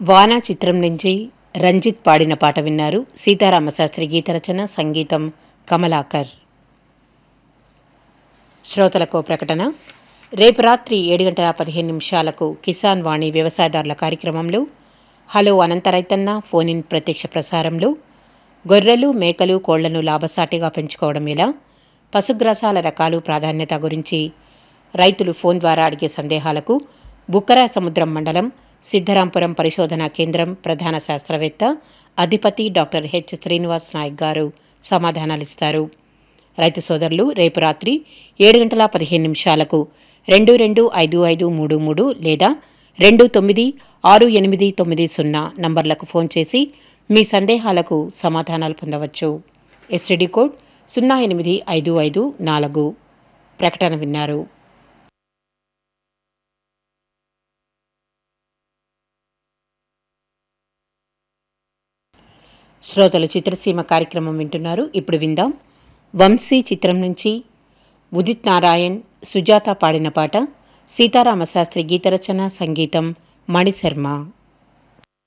వానా చిత్రం నుంచి రంజిత్ పాడిన పాట విన్నారు సీతారామశాస్త్రి గీత రచన సంగీతం కమలాకర్ శ్రోతలకు ప్రకటన రేపు రాత్రి ఏడు గంటల పదిహేను నిమిషాలకు కిసాన్ వాణి వ్యవసాయదారుల కార్యక్రమంలో హలో అనంత రైతన్న ఫోన్ ఇన్ ప్రత్యక్ష ప్రసారంలో గొర్రెలు మేకలు కోళ్లను లాభసాటిగా పెంచుకోవడం ఎలా పశుగ్రాసాల రకాలు ప్రాధాన్యత గురించి రైతులు ఫోన్ ద్వారా అడిగే సందేహాలకు బుక్కరా సముద్రం మండలం సిద్ధరాంపురం పరిశోధనా కేంద్రం ప్రధాన శాస్త్రవేత్త అధిపతి డాక్టర్ హెచ్ శ్రీనివాస్ నాయక్ గారు సమాధానాలిస్తారు రైతు సోదరులు రేపు రాత్రి ఏడు గంటల పదిహేను నిమిషాలకు రెండు రెండు ఐదు ఐదు మూడు మూడు లేదా రెండు తొమ్మిది ఆరు ఎనిమిది తొమ్మిది సున్నా నంబర్లకు ఫోన్ చేసి మీ సందేహాలకు సమాధానాలు పొందవచ్చు ఎస్టీడీ కోడ్ సున్నా ఎనిమిది ఐదు ఐదు నాలుగు ప్రకటన విన్నారు శ్రోతలు చిత్రసీమ కార్యక్రమం వింటున్నారు ఇప్పుడు విందాం వంశీ చిత్రం నుంచి ఉదిత్ నారాయణ్ సుజాత పాడిన పాట సీతారామశాస్త్రి గీతరచన సంగీతం మణిశర్మ